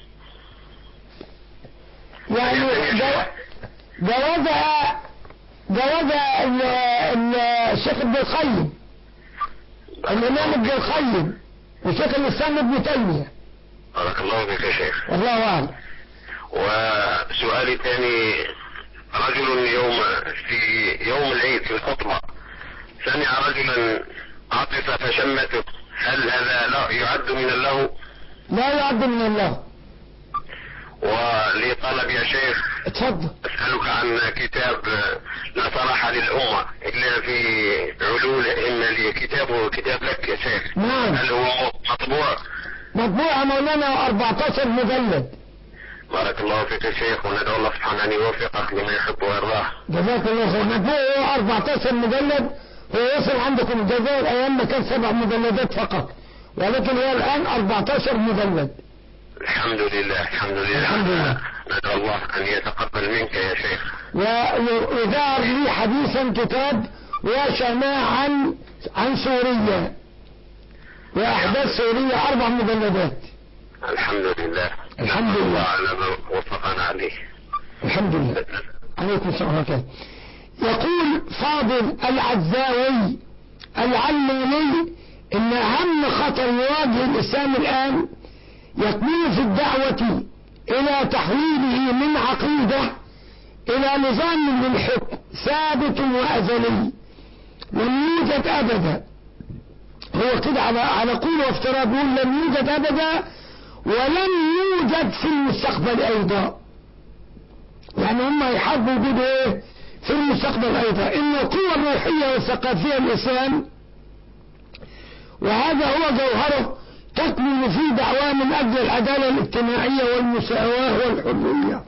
يعني جو- جوزها جوزها ال- ال- الشيخ ابن القيم الإمام ابن القيم وشيخ الإسلام ابن تيمية بارك الله فيك يا شيخ والله أعلم وسؤالي الثاني رجل يوم في يوم العيد في الخطبة سمع رجلا عطس فشمته هل هذا لا يعد من اللهو لا يعد من الله ولي طلب يا شيخ اتفضل أسألك عن كتاب لا صلاح للأمة إلا في علول إن لي كتابه كتاب لك يا شيخ نعم هل هو مطبوع مطبوعة مولانا 14 مجلد بارك الله فيك يا شيخ وندعو الله سبحانه أن يوفقك لما يحب ويرضاه جزاك الله خير مطبوع 14 مجلد هو وصل عندكم الجزائر أيام ما كان سبع مجلدات فقط ولكن هو الآن 14 مجلد الحمد لله الحمد لله الحمد لله. ندعو الله أن يتقبل منك يا شيخ و- وظهر لي حديثا كتاب وشماع عن عن سوريا وأحداث سوريا أربع مجلدات الحمد لله الحمد لله. الله على ما وفقنا عليه الحمد لله عليكم السلام ورحمة الله يقول فاضل العزاوي العلماني ان اهم خطر يواجه الاسلام الان يكمن في الدعوة الى تحويله من عقيدة الى نظام للحكم ثابت وازلي لم يوجد ابدا هو كده على على قول وافتراء بيقول لم يوجد ابدا ولن يوجد في المستقبل ايضا يعني هم يحبوا وجود ايه في المستقبل ايضا ان القوة الروحية والثقافية الاسلام وهذا هو جوهره تكمن في دعواه من اجل العدالة الاجتماعية والمساواة والحرية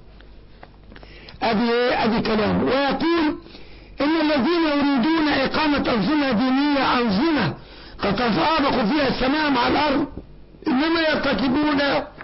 ادي ايه ادي كلام ويقول ان الذين يريدون اقامة انظمة دينية انظمة قد تتطابق فيها السماء مع الارض انما يرتكبون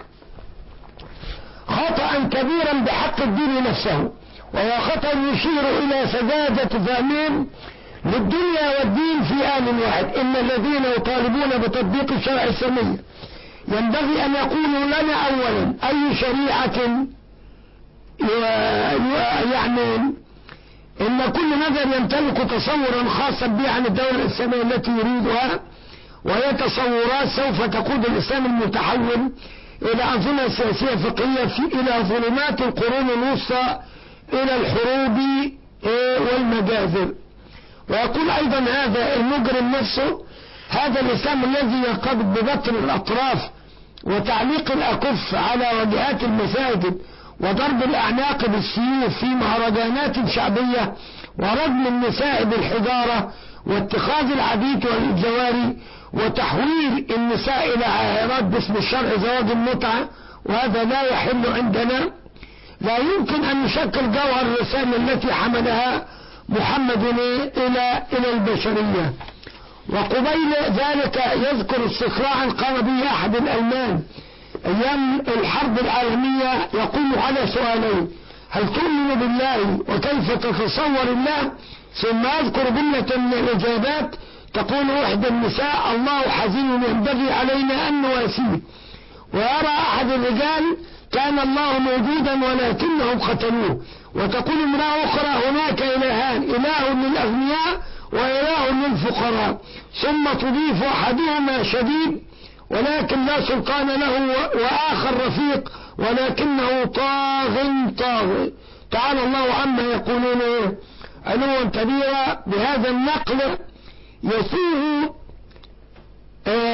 خطأ كبيرا بحق الدين نفسه وهو خطأ يشير إلى سذاجة فهمهم للدنيا والدين في آن واحد إن الذين يطالبون بتطبيق الشرع السامي ينبغي أن يقولوا لنا أولا أي شريعة ي- ي- يعني إن كل نظر يمتلك تصورا خاصا به عن الدولة الإسلامية التي يريدها وهي تصورات سوف تقود الإسلام المتحول إلى أنظمة سياسية فقهية في إلى ظلمات القرون الوسطى إلى الحروب إيه، والمجازر ويقول أيضا هذا المجرم نفسه هذا الإسلام الذي ينقبض ببطن الأطراف وتعليق الأكف على واجهات المساجد وضرب الأعناق بالسيوف في مهرجانات شعبية ورجم النساء بالحجارة واتخاذ العبيد والجواري وتحويل النساء إلى عاهرات باسم الشرع زواج المتعة وهذا لا يحل عندنا لا يمكن أن يشكل جوهر الرسالة التي حملها محمد إلى إلى البشرية وقبيل ذلك يذكر استطلاعا قام به أحد الألمان أيام الحرب العالمية يقوم على سؤالين هل تؤمن بالله وكيف تتصور الله ثم يذكر جملة من الإجابات تقول إحدى النساء الله حزين ينبغي علينا أن نواسيه ويرى أحد الرجال كان الله موجودا ولكنهم قتلوه وتقول امرأة أخرى هناك إلهان إله للأغنياء وإله للفقراء ثم تضيف أحدهما شديد ولكن لا سلطان له وآخر رفيق ولكنه طاغ طاغ تعالى الله عما يقولون إيه؟ علوا كبيرا بهذا النقل يسوه آه،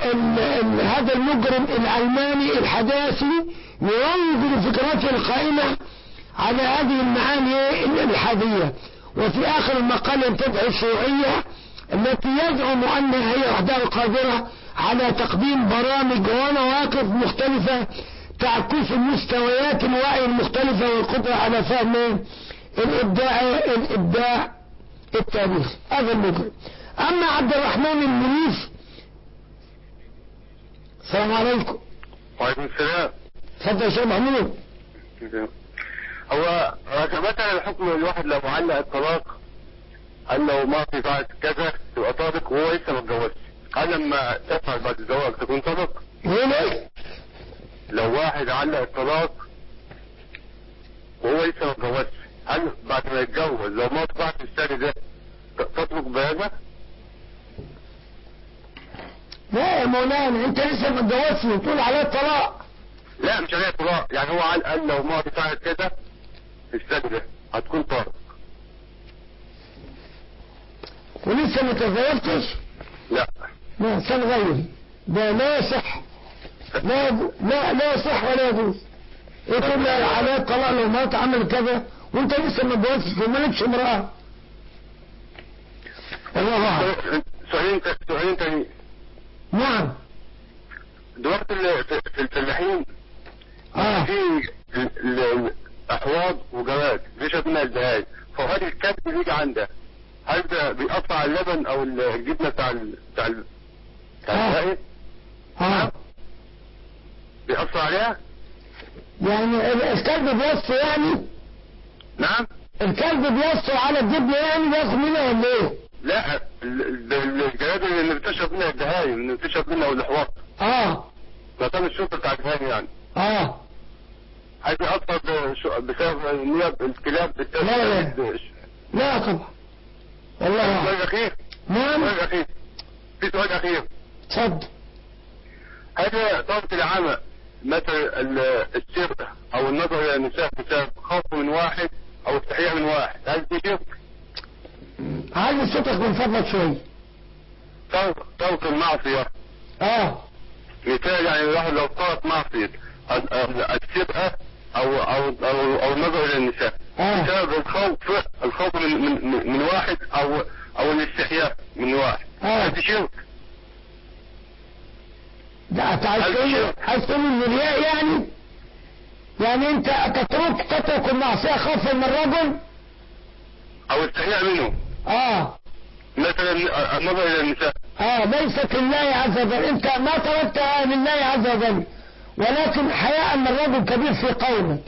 ال ال هذا المجرم العلماني الحداثي ينظر فكرته القائمة على هذه المعاني الإلحادية وفي آخر المقال ينتدع الشيوعية التي يزعم أنها هي وحدها القادرة على تقديم برامج ومواقف مختلفة تعكس المستويات الوعي المختلفة والقدرة على فهم الإبداع الإبداع التاريخي هذا المجرم أما عبد الرحمن المنيف السلام عليكم وعليكم السلام تفضل يا شيخ محمود هو مثلا الحكم الواحد لو معلق الطلاق قال لو ما في بعد كذا تبقى طالق وهو لسه ما اتجوزش هل لما تفعل بعد الزواج تكون طالق؟ ليه لو واحد علق الطلاق وهو لسه ما اتجوزش هل بعد ما يتجوز لو مات بعد السنة ده ت- تطلق بهذا؟ لا يا مولانا انت لسه ما اتجوزتش وتقول عليه الطلاق لا مش عليه طلاق يعني هو قال قال لو مات ساعة كده في السنة ده هتكون طالق ولسه ما تزوجتش لا لا سن غيري ده لا يصح لا يجو- لا لا يصح ولا يجوز يقول لي عليه الطلاق لو مات عمل كذا وانت لسه ما اتجوزتش ومالكش امرأة الله اعلم سؤالين سؤالين تاني نعم دلوقتي ال- في في الفلاحين اه في ال- ال- احواض وجواد بيشرب منها الدهاي فهل الكلب بيجي عنده هل ده بيقطع على اللبن او الجبنه بتاع ال... بتاع ال... بتاع آه. الدهاي اه بيقطع عليها يعني ال- الكلب بيصفي يعني نعم الكلب بيصفي على الجبن يعني بياخد منها ولا ايه لا ال- ال- الجواد اللي بتشرب منها الدهاي اللي بتشرب منها والاحواض اه مكان الشرطه بتاع الدهاي يعني اه هل بيقطع بش- بسبب ان هي الكلاب لا، لا. بتشرب لا طبعا والله سؤال اعلم اخير نعم سؤال اخير في سؤال اخير اتفضل هذا ضابط العمى مثل ال- السرقة او النظر الى النساء بسبب خوف من واحد او استحياء من واحد هل دي شرك؟ علي صوتك من فضلك شوي ترك ترك المعصية اه مثال يعني الواحد لو طلب معصية ال- ال- السرقة او او او, أو النظر الى النساء اه بسبب الخوف الخوف من من من- من واحد او او الاستحياء من واحد آه. هل دي شرك؟ ده انت عايز تقول عايز تقول ان الرياء يعني يعني انت تترك تترك المعصيه خوفا من الرجل او استحياء منه اه مثلا النظر الى النساء اه ليست لله عز وجل انت ما تركتها لله عز وجل ولكن حياء من الرجل كبير في قومك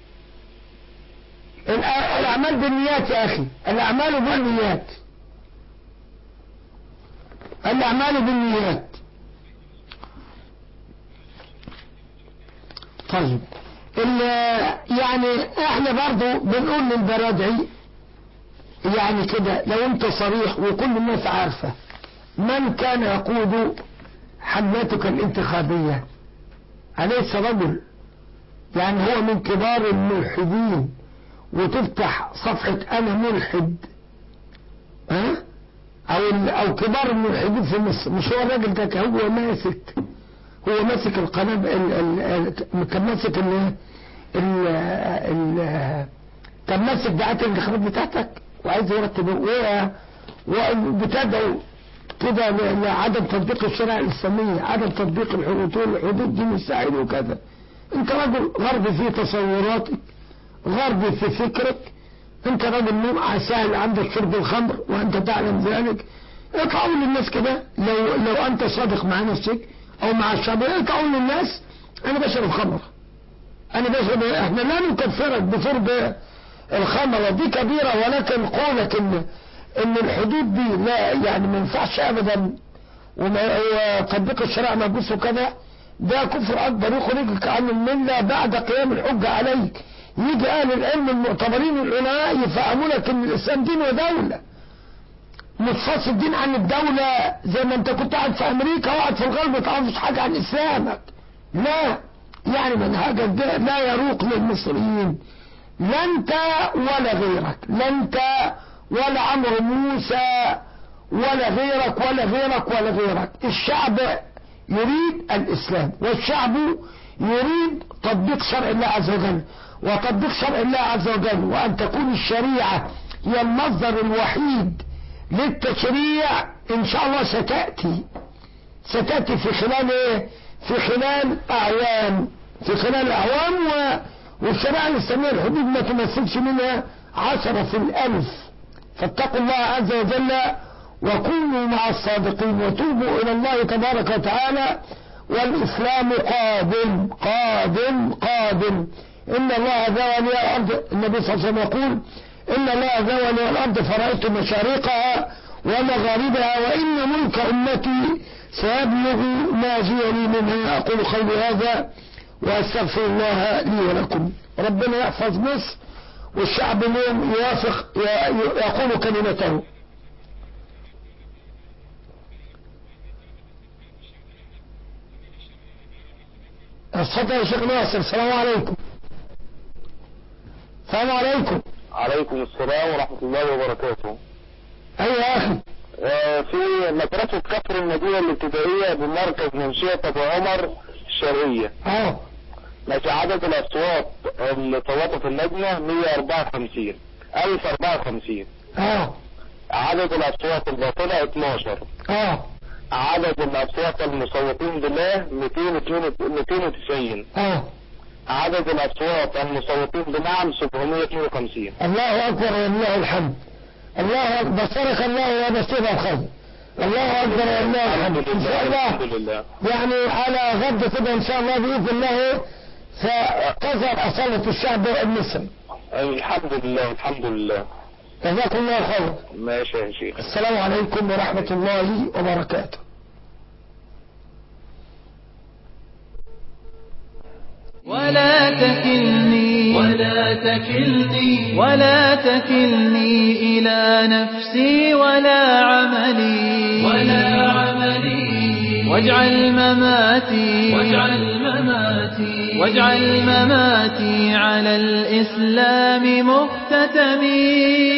الأ- الاعمال بالنيات يا اخي الاعمال بالنيات الاعمال بالنيات طيب ال- يعني احنا برضو بنقول للبرادعي يعني كده لو انت صريح وكل الناس عارفة من كان يقود حملتك الانتخابية أليس رجل يعني هو من كبار الملحدين وتفتح صفحة أنا ملحد ها أو ال- أو كبار الملحدين في مصر مش هو الراجل ده هو ماسك هو ماسك القناة ال- ال- ال- كان ماسك ال ال ال كان ماسك دعاية الانتخابات بتاعتك وعايز يرتب و- وبتدعو كده ل- لعدم تطبيق الشريعة الإسلامية عدم تطبيق الحدود الحدود دي مساعد وكذا انت رجل غربي في تصوراتك غربي في فكرك انت راجل نوع سهل عندك شرب الخمر وانت تعلم ذلك اطلعوا للناس كده لو لو انت صادق مع نفسك او مع الشعب اطلعوا للناس انا بشرب خمر انا بشرب احنا لا نكفرك بشرب الخمرة دي كبيرة ولكن قولك ان ان الحدود دي لا يعني ما ينفعش ابدا وما- وتطبيق الشريعة مبوس وكذا ده كفر اكبر يخرجك عن الملة بعد قيام الحجة عليك يجي اهل العلم المعتبرين العلماء يفهموا لك ان الاسلام دين ودولة متفصل الدين عن الدولة زي ما انت كنت قاعد في امريكا وقاعد في الغرب ما تعرفش حاجة عن اسلامك لا يعني منهجك ده لا يروق للمصريين لا انت ولا غيرك لا انت ولا عمرو موسى ولا غيرك ولا غيرك ولا غيرك الشعب يريد الإسلام والشعب يريد تطبيق شرع الله عز وجل وتطبيق شرع الله عز وجل وأن تكون الشريعة هي المصدر الوحيد للتشريع إن شاء الله ستأتي ستأتي في خلال إيه؟ في خلال أعوام في خلال أعوام و... والشريعة الإسلامية الحدود ما تمثلش منها عشرة في الألف فاتقوا الله عز وجل وكونوا مع الصادقين وتوبوا إلى الله تبارك وتعالى والإسلام قادم قادم قادم إن الله ذا ولي الأرض النبي صلى الله عليه وسلم يقول إن الله ذا ولي الأرض فرأيت مشارقها ومغاربها وإن ملك أمتي سيبلغ ما جئني منها أقول قولي هذا وأستغفر الله لي ولكم ربنا يحفظ مصر والشعب اليوم يوافق يقول كلمته اتفضل يا شيخ ناصر السلام عليكم السلام عليكم عليكم السلام ورحمة الله وبركاته ايوه يا اخي آه، في مدرسة كفر المدينة الابتدائية بمركز منشية أبو عمر الشرقية اه ماشي عدد الأصوات اللي صوتوا في اللجنة 154 1054 اه عدد الأصوات الباطلة 12 اه عدد الأصوات المصوتين بالله 292 اه عدد الأصوات المصوتين بنعم 752 الله اكبر ولله الحمد الله اكبر بصرك الله ونسيب الخير الله اكبر ولله الحمد ان شاء الحمد الله لله يعني على غد كده ان شاء الله باذن الله ستظهر اصالة الشعب المصري الحمد لله الحمد لله جزاكم الله خير ماشي يا شيخ السلام عليكم ورحمة الله وبركاته ولا تكلني ولا تكلني ولا تكلني إلى نفسي ولا عملي ولا عملي واجعل مماتي واجعل مماتي واجعل مماتي على الإسلام مختتمي